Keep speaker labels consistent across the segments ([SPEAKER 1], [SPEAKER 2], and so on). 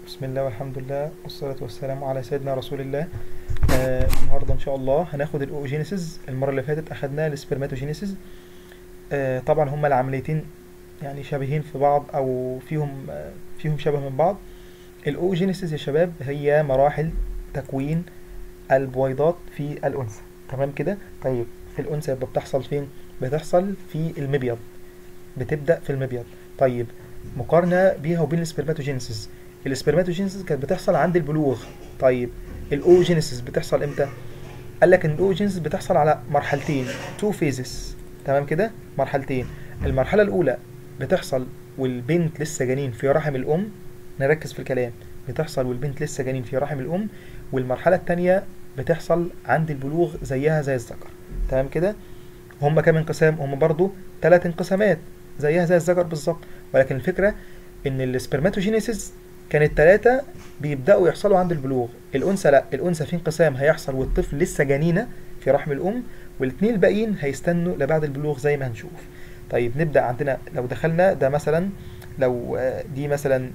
[SPEAKER 1] بسم الله والحمد لله والصلاة والسلام على سيدنا رسول الله آه النهارده ان شاء الله هناخد الاوجينيسيس المرة اللي فاتت اخدنا السبرماتوجينيسيس آه طبعا هما العمليتين يعني شبيهين في بعض او فيهم آه فيهم شبه من بعض الاوجينيسيس يا شباب هي مراحل تكوين البويضات في الانثى تمام كده طيب في الانثى يبقى بتحصل فين بتحصل في المبيض بتبدأ في المبيض طيب مقارنة بيها وبين السبرماتوجينيسيس السبرماتوجينيسيس كانت بتحصل عند البلوغ طيب الاوجينيسيس بتحصل امتى قال لك ان الاوجينيسيس بتحصل على مرحلتين تو فيزز تمام كده مرحلتين المرحله الاولى بتحصل والبنت لسه جنين في رحم الام نركز في الكلام بتحصل والبنت لسه جنين في رحم الام والمرحله الثانيه بتحصل عند البلوغ زيها زي الذكر تمام كده هم كام انقسام هم برضو ثلاث انقسامات زيها زي الذكر بالظبط ولكن الفكره ان السبرماتوجينيسيس كانت ثلاثة بيبدأوا يحصلوا عند البلوغ الأنثى لا الأنثى في انقسام هيحصل والطفل لسه جنينة في رحم الأم والاثنين الباقيين هيستنوا لبعد البلوغ زي ما هنشوف طيب نبدأ عندنا لو دخلنا ده مثلا لو دي مثلا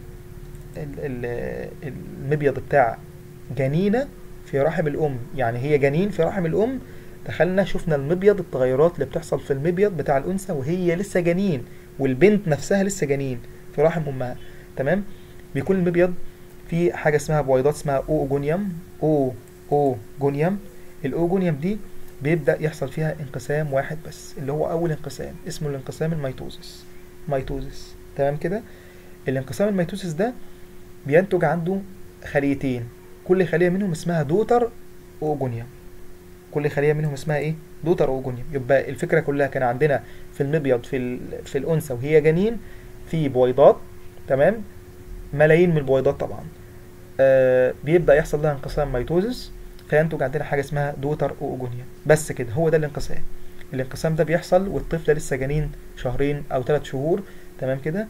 [SPEAKER 1] المبيض بتاع جنينة في رحم الأم يعني هي جنين في رحم الأم دخلنا شفنا المبيض التغيرات اللي بتحصل في المبيض بتاع الأنثى وهي لسه جنين والبنت نفسها لسه جنين في رحم أمها تمام بيكون المبيض في حاجه اسمها بويضات اسمها اوجونيوم او اوجونيوم الاوجونيوم دي بيبدا يحصل فيها انقسام واحد بس اللي هو اول انقسام اسمه الانقسام الميتوزس ميتوزس تمام كده الانقسام الميتوزس ده بينتج عنده خليتين كل خليه منهم اسمها دوتر اوجونيوم كل خليه منهم اسمها ايه دوتر اوجونيوم يبقى الفكره كلها كان عندنا في المبيض في في الانثى وهي جنين في بويضات تمام ملايين من البويضات طبعا آه بيبدا يحصل لها انقسام ميتوزس فينتج عندنا حاجه اسمها دوتر اوجونيا بس كده هو ده الانقسام الانقسام ده بيحصل والطفل لسه جنين شهرين او ثلاث شهور تمام كده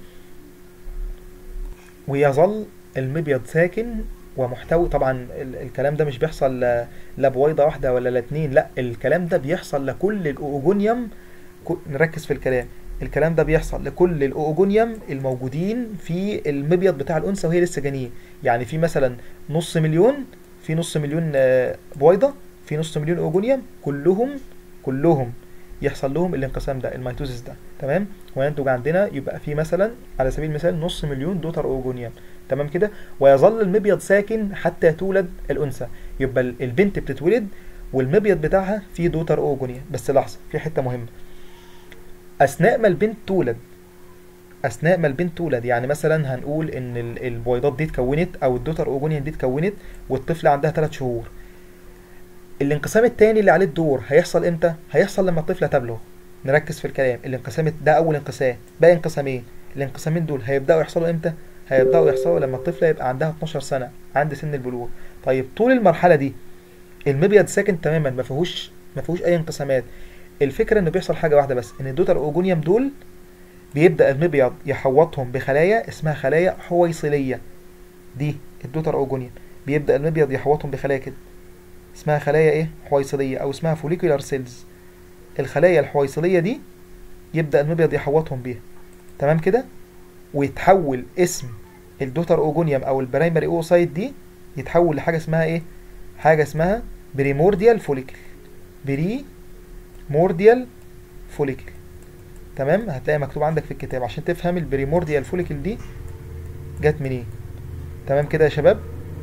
[SPEAKER 1] ويظل المبيض ساكن ومحتوي طبعا الكلام ده مش بيحصل لا بويضه واحده ولا لا اتنين لا الكلام ده بيحصل لكل الاوجونيوم نركز في الكلام الكلام ده بيحصل لكل الاوجونيوم الموجودين في المبيض بتاع الانثى وهي لسه جنين يعني في مثلا نص مليون في نص مليون بويضه في نص مليون اوجونيوم كلهم كلهم يحصل لهم الانقسام ده الميتوزيس ده تمام وينتج عندنا يبقى في مثلا على سبيل المثال نص مليون دوتر اوجونيوم تمام كده ويظل المبيض ساكن حتى تولد الانثى يبقى البنت بتتولد والمبيض بتاعها فيه دوتر اوجونيوم بس لحظه في حته مهمه اثناء ما البنت تولد اثناء ما البنت تولد يعني مثلا هنقول ان البويضات دي اتكونت او الدوتر اوجونيان دي اتكونت والطفل عندها 3 شهور الانقسام الثاني اللي عليه الدور هيحصل امتى هيحصل لما الطفله تبلغ نركز في الكلام الانقسام ده اول انقسام باقي انقسامين الانقسامين دول هيبداوا يحصلوا امتى هيبداوا يحصلوا لما الطفله يبقى عندها 12 سنه عند سن البلوغ طيب طول المرحله دي المبيض ساكن تماما ما فيهوش ما فيهوش اي انقسامات الفكره انه بيحصل حاجه واحده بس ان الدوتر اوجونيوم دول بيبدا المبيض يحوطهم بخلايا اسمها خلايا حويصليه دي الدوتر اوجونيوم بيبدا المبيض يحوطهم بخلايا كده اسمها خلايا ايه حويصليه او اسمها فوليكولار سيلز الخلايا الحويصليه دي يبدا المبيض يحوطهم بيها تمام كده ويتحول اسم الدوتر اوجونيوم او البرايمري اوسايت دي يتحول لحاجه اسمها ايه حاجه اسمها بريمورديال فوليكل بري مورديال فوليكل تمام هتلاقي مكتوب عندك في الكتاب عشان تفهم البريمورديال فوليكل دي جت منين إيه؟ تمام كده يا شباب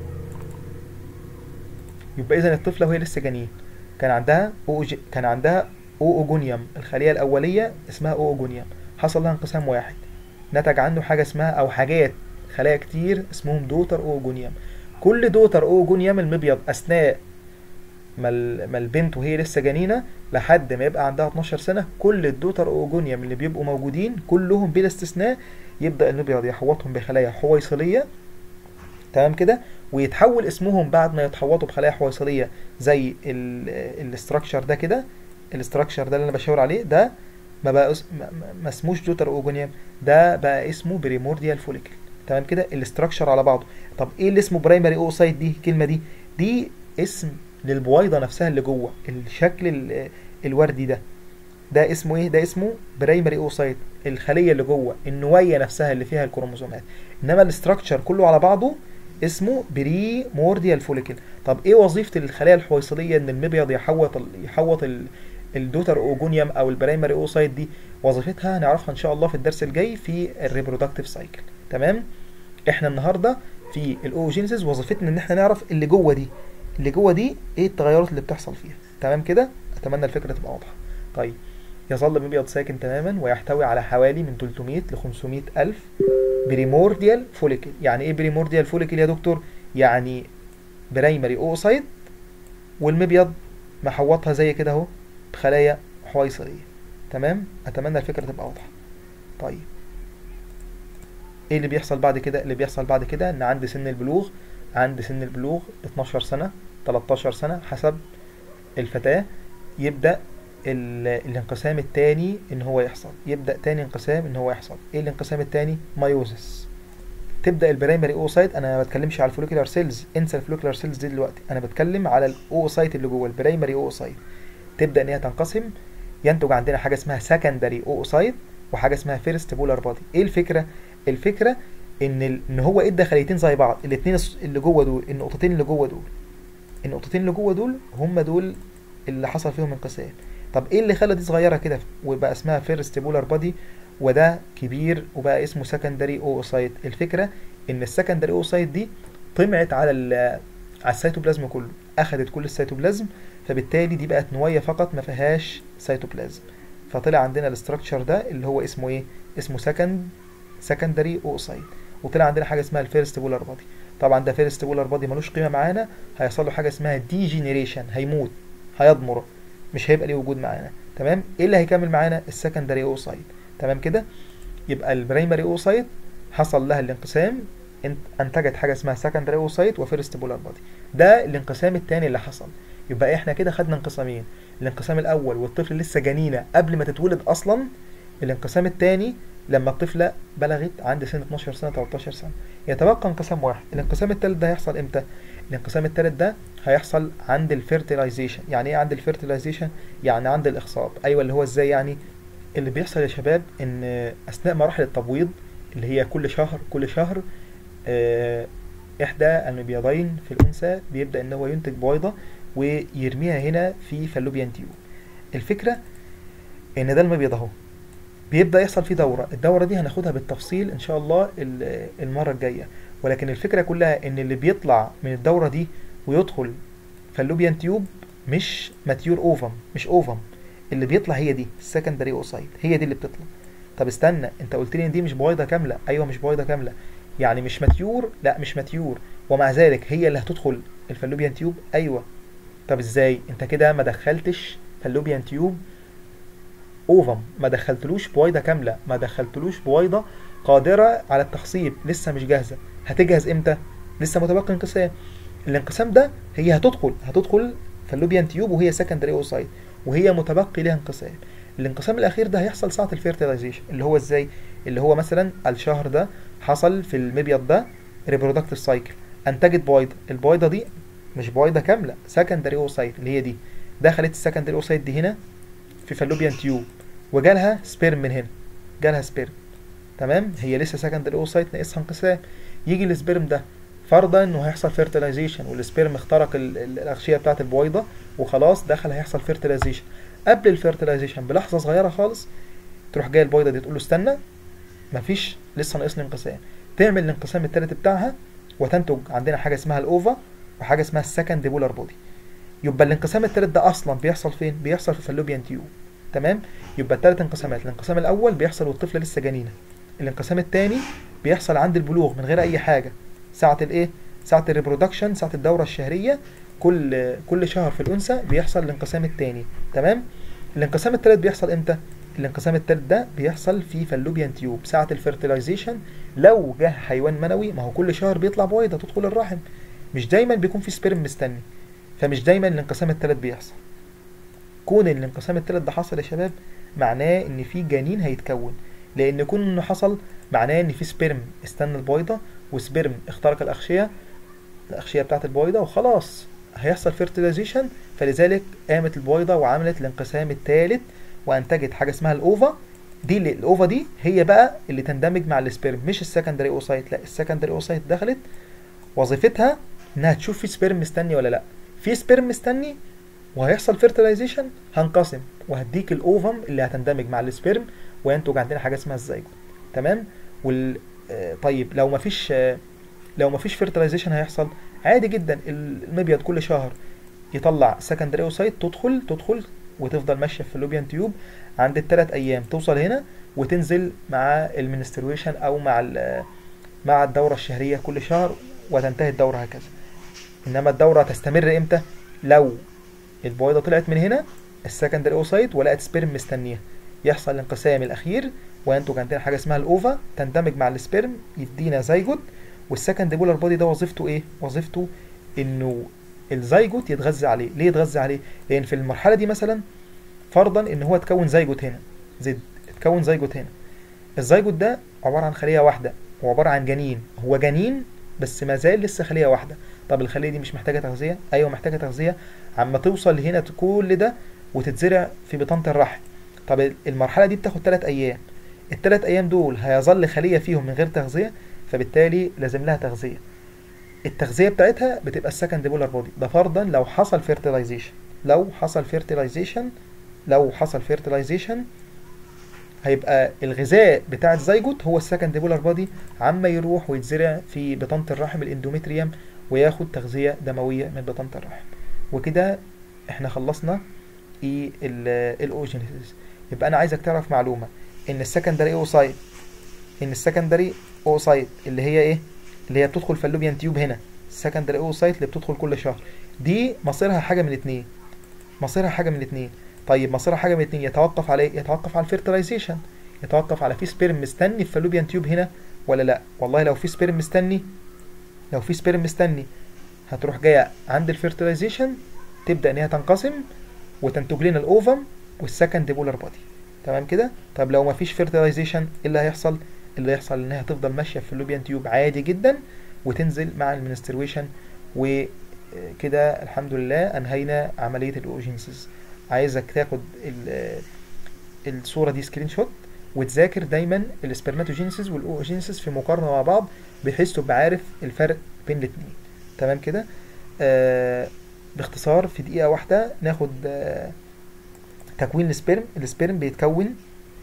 [SPEAKER 1] يبقى اذا الطفله وهي لسه جنين كان عندها أوج... كان عندها اوجونيوم الخليه الاوليه اسمها اوجونيوم حصل لها انقسام واحد نتج عنه حاجه اسمها او حاجات خلايا كتير اسمهم دوتر اوجونيوم كل دوتر اوجونيوم المبيض اثناء ما البنت وهي لسه جنينه لحد ما يبقى عندها 12 سنه كل الدوتر اوجونيوم اللي بيبقوا موجودين كلهم بلا استثناء يبدا المبيض يحوطهم بخلايا حويصليه تمام كده ويتحول اسمهم بعد ما يتحوطوا بخلايا حويصليه زي الاستراكشر ده كده الاستراكشر ده اللي انا بشاور عليه ده ما بقى ما اسموش دوتر اوجونيوم ده بقى اسمه بريمورديال فوليكل تمام كده الاستراكشر على بعضه طب ايه اللي اسمه برايمري اوسايت دي الكلمه دي دي اسم للبويضه نفسها اللي جوه الشكل الوردي ده ده اسمه ايه ده اسمه برايمري اوسايت الخليه اللي جوه النوايه نفسها اللي فيها الكروموسومات انما الاستراكشر كله على بعضه اسمه بري مورديال فوليكل طب ايه وظيفه الخلايا الحويصليه ان المبيض يحوط ال- يحوط ال- الدوتر اوجونيوم او البرايمري اوسايت دي وظيفتها هنعرفها ان شاء الله في الدرس الجاي في الريبرودكتيف سايكل تمام احنا النهارده في الاوجينيسيس وظيفتنا ان احنا نعرف اللي جوه دي اللي جوه دي ايه التغيرات اللي بتحصل فيها تمام كده اتمنى الفكره تبقى واضحه طيب يظل المبيض ساكن تماما ويحتوي على حوالي من 300 ل 500 الف بريمورديال فوليكل يعني ايه بريمورديال فوليكل يا دكتور يعني برايمري اوسايت والمبيض محوطها زي كده اهو بخلايا حويصليه تمام اتمنى الفكره تبقى واضحه طيب ايه اللي بيحصل بعد كده اللي بيحصل بعد كده ان عند سن البلوغ عند سن البلوغ 12 سنه 13 سنه حسب الفتاه يبدا ال- الانقسام التاني ان هو يحصل يبدا تاني انقسام ان هو يحصل ايه الانقسام التاني مايوزس تبدا البرايمري اوسايت انا ما بتكلمش على الفوليكولار سيلز انسى الفوليكولار سيلز دي دلوقتي انا بتكلم على الاوسايت اللي جوه البرايمري اوسايت تبدا ان هي تنقسم ينتج عندنا حاجه اسمها سكندري اوسايت وحاجه اسمها فيرست بولار بادي ايه الفكره الفكره ان ال... ان هو ادى خليتين زي بعض الاثنين اللي جوه دول النقطتين اللي جوه دول النقطتين اللي جوه دول هم دول اللي حصل فيهم انقسام طب ايه اللي خلى دي صغيره كده وبقى اسمها فيرست بولار بادي وده كبير وبقى اسمه سكندري اوسايت الفكره ان السكندري اوسايت دي طمعت على ال- على السيتوبلازم كله اخذت كل السيتوبلازم فبالتالي دي بقت نويه فقط ما فيهاش سيتوبلازم فطلع عندنا الاستراكشر ده اللي هو اسمه ايه اسمه سكند سكندري اوسايت وطلع عندنا حاجه اسمها الفيرست بولار بادي طبعا ده فيرست بولار بادي ملوش قيمه معانا هيحصل له حاجه اسمها ديجينيريشن هيموت هيضمر مش هيبقى ليه وجود معانا تمام ايه اللي هيكمل معانا السكندري اوسايت تمام كده يبقى البرايمري اوسايت حصل لها الانقسام انت- انتجت حاجه اسمها سكندري اوسايت وفيرست بولار بادي ده الانقسام الثاني اللي حصل يبقى احنا كده خدنا انقسامين الانقسام الاول والطفل لسه جنينه قبل ما تتولد اصلا الانقسام الثاني لما الطفله بلغت عند سن 12 سنه 13 سنه يتبقى انقسام واحد الانقسام الثالث ده هيحصل امتى الانقسام الثالث ده هيحصل عند الفيرتيلايزيشن يعني ايه عند الفيرتيلايزيشن يعني عند الاخصاب ايوه اللي هو ازاي يعني اللي بيحصل يا شباب ان اثناء مراحل التبويض اللي هي كل شهر كل شهر آه، احدى المبيضين في الانثى بيبدا ان هو ينتج بويضه ويرميها هنا في فالوبيان تيوب الفكره ان ده المبيض اهو بيبدا يحصل فيه دوره الدوره دي هناخدها بالتفصيل ان شاء الله ال- المره الجايه ولكن الفكره كلها ان اللي بيطلع من الدوره دي ويدخل فالوبيان تيوب مش ماتيور اوفم مش اوفم اللي بيطلع هي دي السكندري اوسايت هي دي اللي بتطلع طب استنى انت قلت لي ان دي مش بويضه كامله ايوه مش بويضه كامله يعني مش ماتيور لا مش ماتيور ومع ذلك هي اللي هتدخل الفالوبيان تيوب ايوه طب ازاي انت كده ما دخلتش فالوبيان تيوب اوفم ما دخلتلوش بويضه كامله ما دخلتلوش بويضه قادره على التخصيب لسه مش جاهزه هتجهز امتى لسه متبقي انقسام الانقسام ده هي هتدخل هتدخل فاللوبيان تيوب وهي سكندري اوسايت وهي متبقي لها انقسام الانقسام الاخير ده هيحصل ساعه الفيرتيلايزيشن اللي هو ازاي اللي هو مثلا الشهر ده حصل في المبيض ده ريبرودكتيف سايكل انتجت بويضه البويضه دي مش بويضه كامله سكندري اوسايت اللي هي دي دخلت السكندري اوسايت دي هنا في فالوبيان تيوب وجالها سبيرم من هنا جالها سبيرم تمام هي لسه سكندري اوسايت ناقصها انقسام يجي السبيرم ده فرضا انه هيحصل فيرتيلايزيشن والسبيرم اخترق ال- ال- الاغشيه بتاعه البويضه وخلاص دخل هيحصل فيرتيلايزيشن قبل الفيرتيلايزيشن بلحظه صغيره خالص تروح جايه البويضه دي تقول له استنى مفيش لسه ناقصني انقسام تعمل الانقسام التالت بتاعها وتنتج عندنا حاجه اسمها الاوفا وحاجه اسمها السكند بولار بودي يبقى الانقسام التالت ده اصلا بيحصل فين بيحصل في فالوبيان تيوب تمام يبقى التلات انقسامات الانقسام الاول بيحصل والطفل لسه جنينه الانقسام الثاني بيحصل عند البلوغ من غير اي حاجه ساعه الايه ساعه الريبرودكشن ساعه الدوره الشهريه كل كل شهر في الانثى بيحصل الانقسام الثاني تمام الانقسام الثالث بيحصل امتى الانقسام الثالث ده بيحصل في فالوبيان تيوب ساعه الفيرتيلايزيشن لو جه حيوان منوي ما هو كل شهر بيطلع بويضه تدخل الرحم مش دايما بيكون في سبيرم مستني فمش دايما الانقسام الثالث بيحصل كون الانقسام الثالث ده حصل يا شباب معناه ان في جنين هيتكون لان كون انه حصل معناه ان في سبيرم استنى البويضه وسبيرم اخترق الاغشيه الاغشيه بتاعه البويضه وخلاص هيحصل فيرتيلايزيشن فلذلك قامت البويضه وعملت الانقسام الثالث وانتجت حاجه اسمها الاوفا دي اللي الاوفا دي هي بقى اللي تندمج مع السبيرم مش السكندري اوسايت لا السكندري اوسايت دخلت وظيفتها انها تشوف في سبيرم مستني ولا لا في سبيرم مستني وهيحصل فيرتلايزيشن هنقسم وهديك الاوفم اللي هتندمج مع السبيرم وينتج عندنا حاجه اسمها الزيجوت تمام وال آه، طيب لو مفيش آه، لو مفيش فيرتلايزيشن هيحصل عادي جدا المبيض كل شهر يطلع سكندري اوسايت تدخل تدخل وتفضل ماشيه في اللوبيان تيوب عند الثلاث ايام توصل هنا وتنزل مع المنسترويشن او مع ال- مع الدوره الشهريه كل شهر وتنتهي الدوره هكذا انما الدوره تستمر امتى لو البويضه طلعت من هنا السكندري اوسايت ولقت سبيرم مستنيها يحصل الانقسام الاخير وينتج عندنا حاجه اسمها الاوفا تندمج مع السبيرم يدينا زيجوت والسكند بولار بودي ده وظيفته ايه وظيفته انه الزيجوت يتغذى عليه ليه يتغذى عليه لان في المرحله دي مثلا فرضا ان هو تكون زيجوت هنا زد تكون زيجوت هنا الزيجوت ده عباره عن خليه واحده هو عباره عن جنين هو جنين بس ما زال لسه خليه واحده طب الخليه دي مش محتاجه تغذيه ايوه محتاجه تغذيه عما توصل هنا كل ده وتتزرع في بطانه الرحم طب المرحله دي بتاخد 3 ايام الثلاث ايام دول هيظل خليه فيهم من غير تغذيه فبالتالي لازم لها تغذيه التغذيه بتاعتها بتبقى السكند بولار بودي ده فرضا لو حصل فيرتلايزيشن لو حصل فيرتلايزيشن لو حصل فيرتلايزيشن هيبقى الغذاء بتاع الزيجوت هو السكند بولار بودي عما يروح ويتزرع في بطانه الرحم الاندوميتريوم وياخد تغذيه دمويه من بطانه الرحم وكده احنا خلصنا ايه الاوجينيسيس يبقى انا عايزك تعرف معلومه ان السكندري اوسايت ان السكندري اوسايت اللي هي ايه اللي هي بتدخل في اللوبيان تيوب هنا السكندري اوسايت اللي بتدخل كل شهر دي مصيرها حاجه من اتنين مصيرها حاجه من اتنين طيب مصيرها حاجه من اتنين يتوقف على ايه يتوقف على الفيرتلايزيشن يتوقف على في سبيرم مستني في اللوبيان تيوب هنا ولا لا والله لو في سبيرم مستني لو في سبيرم مستني هتروح جايه عند الفيرتلايزيشن تبدا ان هي تنقسم وتنتج لنا الاوفم والسكند بولار بودي تمام كده طب لو ما فيش فيرتلايزيشن ايه اللي هيحصل اللي هيحصل انها هتفضل ماشيه في اللوبيان تيوب عادي جدا وتنزل مع المنسترويشن وكده الحمد لله انهينا عمليه الاوجينسيس عايزك تاخد الصوره دي سكرين شوت وتذاكر دايما السبرماتوجينيسيس والاوجينيسيس في مقارنه مع بعض بحيث تبقى عارف الفرق بين الاثنين تمام كده آه باختصار في دقيقه واحده ناخد آه تكوين السبرم السبرم بيتكون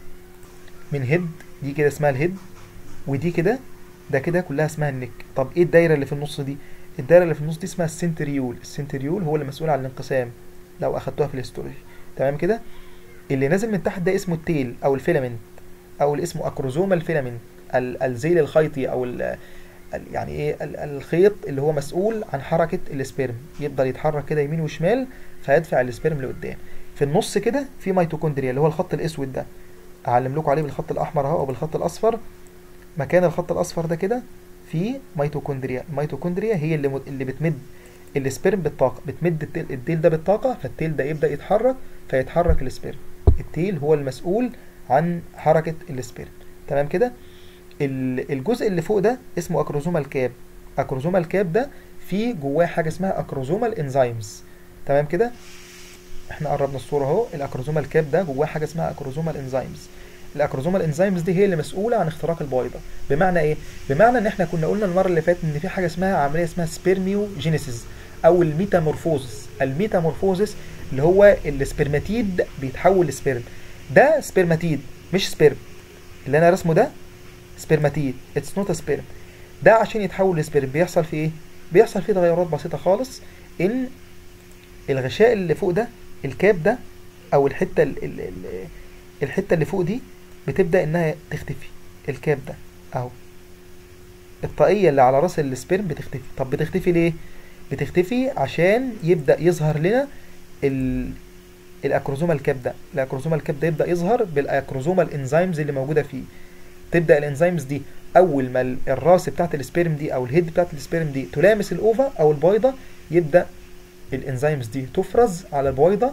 [SPEAKER 1] من هيد دي كده اسمها الهيد ودي كده ده كده كلها اسمها النك طب ايه الدايره اللي في النص دي الدايره اللي في النص دي اسمها السنتريول السنتريول هو اللي مسؤول عن الانقسام لو اخدتوها في الهيستولوجي تمام كده اللي نازل من تحت ده اسمه التيل او الفيلامنت او اللي اسمه اكروزوما الفيلامنت الذيل الخيطي او ال يعني ايه الخيط اللي هو مسؤول عن حركه السبرم يفضل يتحرك كده يمين وشمال فيدفع السبرم لقدام في النص كده في ميتوكوندريا اللي هو الخط الاسود ده اعلم لكم عليه بالخط الاحمر اهو او بالخط الاصفر مكان الخط الاصفر ده كده في ميتوكوندريا الميتوكوندريا هي اللي م... اللي بتمد السبرم بالطاقه بتمد التيل, التيل ده بالطاقه فالتيل ده يبدا يتحرك فيتحرك السبرم التيل هو المسؤول عن حركه السبرم تمام كده الجزء اللي فوق ده اسمه اكروزوما الكاب اكروزوما الكاب ده فيه جواه حاجه اسمها اكروزوما الانزيمز تمام كده احنا قربنا الصوره اهو الاكروزوما الكاب ده جواه حاجه اسمها اكروزوما الانزيمز الاكروزوما الانزيمز دي هي اللي مسؤوله عن اختراق البويضه بمعنى ايه بمعنى ان احنا كنا قلنا المره اللي فاتت ان في حاجه اسمها عمليه اسمها سبيرميوجينيسيس او الميتامورفوزس الميتامورفوزس اللي هو السبرماتيد بيتحول لسبرم ده سبرماتيد مش سبرم اللي انا رسمه ده سبرماتيد اتس نوت سبرم ده عشان يتحول لسبرم بيحصل فيه ايه بيحصل فيه تغيرات بسيطه خالص ان الغشاء اللي فوق ده الكاب ده او الحته ال ال ال الحته اللي فوق دي بتبدا انها تختفي الكاب ده اهو الطاقيه اللي على راس السبرم بتختفي طب بتختفي ليه بتختفي عشان يبدا يظهر لنا ال الاكروزوما الكاب ده الاكروزوما الكاب ده يبدا يظهر بالاكروزوما الانزيمز اللي موجوده فيه تبدا الانزيمز دي اول ما الراس بتاعت السبيرم دي او الهيد بتاعت السبيرم دي تلامس الاوفا او البويضه يبدا الانزيمز دي تفرز على البويضه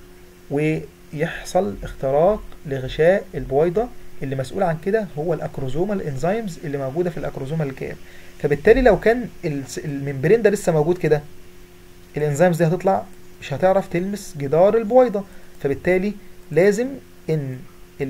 [SPEAKER 1] ويحصل اختراق لغشاء البويضه اللي مسؤول عن كده هو الاكروزوما الانزيمز اللي موجوده في الاكروزوما الكاب فبالتالي لو كان الممبرين ده لسه موجود كده الانزيمز دي هتطلع مش هتعرف تلمس جدار البويضه فبالتالي لازم ان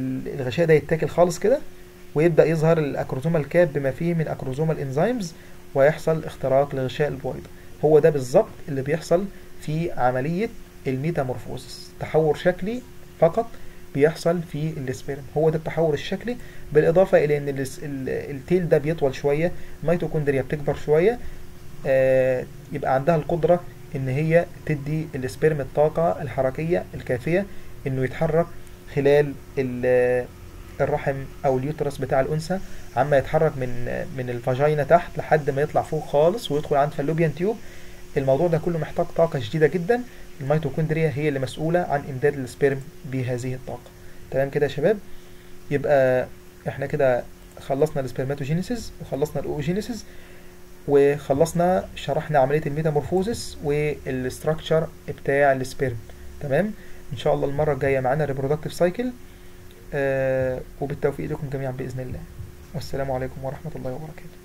[SPEAKER 1] الغشاء ده يتاكل خالص كده ويبدا يظهر الاكروزوما الكاب بما فيه من اكروزوما الانزيمز ويحصل اختراق لغشاء البويضة هو ده بالظبط اللي بيحصل في عملية الميتامورفوزس تحور شكلي فقط بيحصل في السبيرم هو ده التحور الشكلي بالإضافة إلى إن الس- ال- التيل ده بيطول شوية الميتوكوندريا بتكبر شوية آه، يبقى عندها القدرة إن هي تدي السبيرم الطاقة الحركية الكافية إنه يتحرك خلال ال- الرحم أو اليوترس بتاع الأنثى عما يتحرك من من الفاجينا تحت لحد ما يطلع فوق خالص ويدخل عند فاللوبيان تيوب الموضوع ده كله محتاج طاقة شديدة جدا الميتوكوندريا هي اللي مسؤولة عن إمداد السبيرم بهذه الطاقة تمام كده يا شباب يبقى احنا كده خلصنا السبرماتوجينيسيس وخلصنا الاوجينيسيس وخلصنا شرحنا عملية الميتامورفوزس والاستراكشر بتاع السبيرم تمام ان شاء الله المرة الجاية معانا ريبرودكتيف سايكل آه وبالتوفيق لكم جميعا بإذن الله والسلام عليكم ورحمة الله وبركاته